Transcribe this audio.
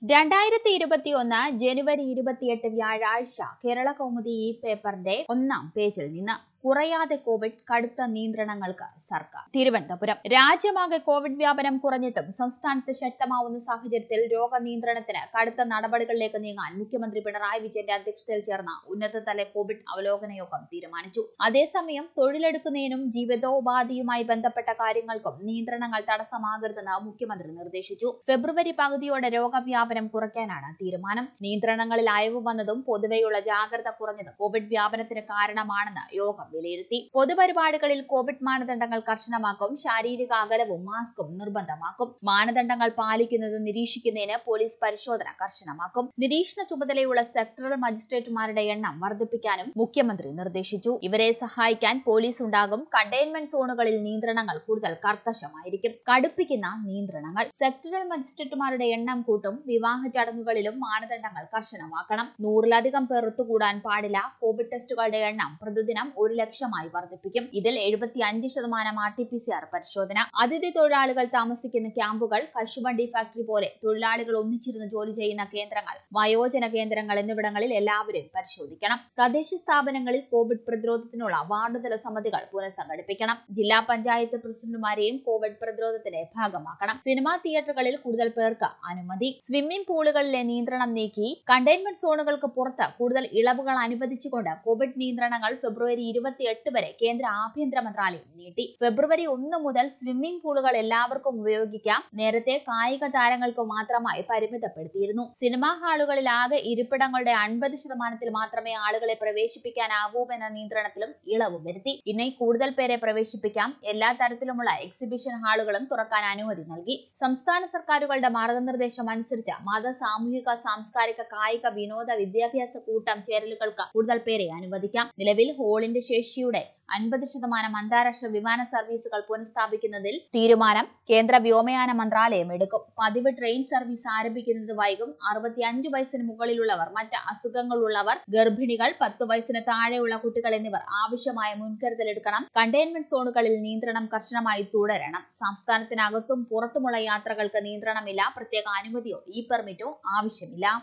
രണ്ടായിരത്തി ഇരുപത്തിയൊന്ന് ജനുവരി ഇരുപത്തിയെട്ട് വ്യാഴാഴ്ച കേരള കൗമുദി ഈ പേപ്പറിന്റെ ഒന്നാം പേജിൽ നിന്ന് കുറയാതെ കോവിഡ് കടുത്ത നിയന്ത്രണങ്ങൾക്ക് സർക്കാർ തിരുവനന്തപുരം രാജ്യമാകെ കോവിഡ് വ്യാപനം കുറഞ്ഞിട്ടും സംസ്ഥാനത്ത് ശക്തമാവുന്ന സാഹചര്യത്തിൽ രോഗനിയന്ത്രണത്തിന് കടുത്ത നടപടികളിലേക്ക് നീങ്ങാൻ മുഖ്യമന്ത്രി പിണറായി വിജയന്റെ അധ്യക്ഷതയിൽ ചേർന്ന ഉന്നതതല കോവിഡ് അവലോകന യോഗം തീരുമാനിച്ചു അതേസമയം തൊഴിലെടുക്കുന്നതിനും ജീവിതോപാധിയുമായി ബന്ധപ്പെട്ട കാര്യങ്ങൾക്കും നിയന്ത്രണങ്ങൾ തടസ്സമാകരുതെന്ന് മുഖ്യമന്ത്രി നിർദ്ദേശിച്ചു ഫെബ്രുവരി പകുതിയോടെ രോഗവ്യാപനം കുറയ്ക്കാനാണ് തീരുമാനം നിയന്ത്രണങ്ങളിൽ അയവ് വന്നതും പൊതുവെയുള്ള ജാഗ്രത കുറഞ്ഞതും കോവിഡ് വ്യാപനത്തിന് കാരണമാണെന്ന് യോഗം വിലയിരുത്തി പൊതുപരിപാടികളിൽ കോവിഡ് മാനദണ്ഡങ്ങൾ കർശനമാക്കും ശാരീരിക അകലവും മാസ്കും നിർബന്ധമാക്കും മാനദണ്ഡങ്ങൾ പാലിക്കുന്നത് നിരീക്ഷിക്കുന്നതിന് പോലീസ് പരിശോധന കർശനമാക്കും നിരീക്ഷണ ചുമതലയുള്ള സെക്ടറൽ മജിസ്ട്രേറ്റുമാരുടെ എണ്ണം വർദ്ധിപ്പിക്കാനും മുഖ്യമന്ത്രി നിർദ്ദേശിച്ചു ഇവരെ സഹായിക്കാൻ പോലീസ് ഉണ്ടാകും കണ്ടെയ്ൻമെന്റ് സോണുകളിൽ നിയന്ത്രണങ്ങൾ കൂടുതൽ കർക്കശമായിരിക്കും കടുപ്പിക്കുന്ന നിയന്ത്രണങ്ങൾ സെക്ടറൽ മജിസ്ട്രേറ്റുമാരുടെ എണ്ണം കൂട്ടും വിവാഹ ചടങ്ങുകളിലും മാനദണ്ഡങ്ങൾ കർശനമാക്കണം നൂറിലധികം പേർ ഒത്തുകൂടാൻ പാടില്ല കോവിഡ് ടെസ്റ്റുകളുടെ എണ്ണം പ്രതിദിനം ഒരു ലക്ഷമായി വർദ്ധിപ്പിക്കും ഇതിൽ എഴുപത്തി അഞ്ച് ശതമാനം R T P C R പരിശോധന അതിഥി തൊഴിലാളികൾ താമസിക്കുന്ന ക്യാമ്പുകൾ കശുവണ്ടി ഫാക്ടറി പോലെ തൊഴിലാളികൾ ഒന്നിച്ചിരുന്ന് ജോലി ചെയ്യുന്ന കേന്ദ്രങ്ങൾ വയോജന കേന്ദ്രങ്ങൾ എന്നിവിടങ്ങളിൽ എല്ലാവരെയും പരിശോധിക്കണം തദ്ദേശ സ്ഥാപനങ്ങളിൽ കോവിഡ് പ്രതിരോധത്തിനുള്ള വാർഡുതല സമിതികൾ പുനഃസംഘടിപ്പിക്കണം ജില്ലാ പഞ്ചായത്ത് പ്രസിഡന്റുമാരെയും കോവിഡ് പ്രതിരോധത്തിന്റെ ഭാഗമാക്കണം സിനിമാ തിയേറ്ററുകളിൽ കൂടുതൽ പേർക്ക് അനുമതി സ്വിമ്മിംഗ് പൂളുകളിലെ നിയന്ത്രണം നീക്കി കണ്ടെയ്ൻമെന്റ് സോണുകൾക്ക് പുറത്ത് കൂടുതൽ ഇളവുകൾ അനുവദിച്ചുകൊണ്ട് കോവിഡ് നിയന്ത്രണങ്ങൾ ഫെബ്രുവരി ഇരുപത്തിയെട്ട് വരെ കേന്ദ്ര ആഭ്യന്തര മന്ത്രാലയം നീട്ടി ഫെബ്രുവരി ഒന്ന് മുതൽ സ്വിമ്മിംഗ് പൂളുകൾ എല്ലാവർക്കും ഉപയോഗിക്കാം നേരത്തെ കായിക താരങ്ങൾക്ക് മാത്രമായി പരിമിതപ്പെടുത്തിയിരുന്നു സിനിമാ ഹാളുകളിൽ ആകെ ഇരിപ്പിടങ്ങളുടെ അൻപത് ശതമാനത്തിൽ മാത്രമേ ആളുകളെ പ്രവേശിപ്പിക്കാനാവൂ എന്ന നിയന്ത്രണത്തിലും ഇളവ് വരുത്തി ഇനി കൂടുതൽ പേരെ പ്രവേശിപ്പിക്കാം എല്ലാ തരത്തിലുമുള്ള എക്സിബിഷൻ ഹാളുകളും തുറക്കാൻ അനുമതി നൽകി സംസ്ഥാന സർക്കാരുകളുടെ മാർഗനിർദ്ദേശം അനുസരിച്ച് മത സാമൂഹിക സാംസ്കാരിക കായിക വിനോദ വിദ്യാഭ്യാസ കൂട്ടം ചേരലുകൾക്ക് കൂടുതൽ പേരെ അനുവദിക്കാം നിലവിൽ ഹോളിന്റെ ശേഷിയുടെ അൻപത് ശതമാനം അന്താരാഷ്ട്ര വിമാന സർവീസുകൾ പുനഃസ്ഥാപിക്കുന്നതിൽ തീരുമാനം കേന്ദ്ര വ്യോമയാന മന്ത്രാലയം എടുക്കും പതിവ് ട്രെയിൻ സർവീസ് ആരംഭിക്കുന്നത് വൈകും അറുപത്തിയഞ്ച് വയസ്സിന് മുകളിലുള്ളവർ മറ്റ് അസുഖങ്ങളുള്ളവർ ഗർഭിണികൾ പത്ത് വയസ്സിന് താഴെയുള്ള കുട്ടികൾ എന്നിവർ ആവശ്യമായ മുൻകരുതൽ എടുക്കണം കണ്ടെയ്ൻമെന്റ് സോണുകളിൽ നിയന്ത്രണം കർശനമായി തുടരണം സംസ്ഥാനത്തിനകത്തും പുറത്തുമുള്ള യാത്രകൾക്ക് നിയന്ത്രണമില്ല പ്രത്യേക അനുമതിയോ ഇ പെർമിറ്റോ ആവശ്യമില്ല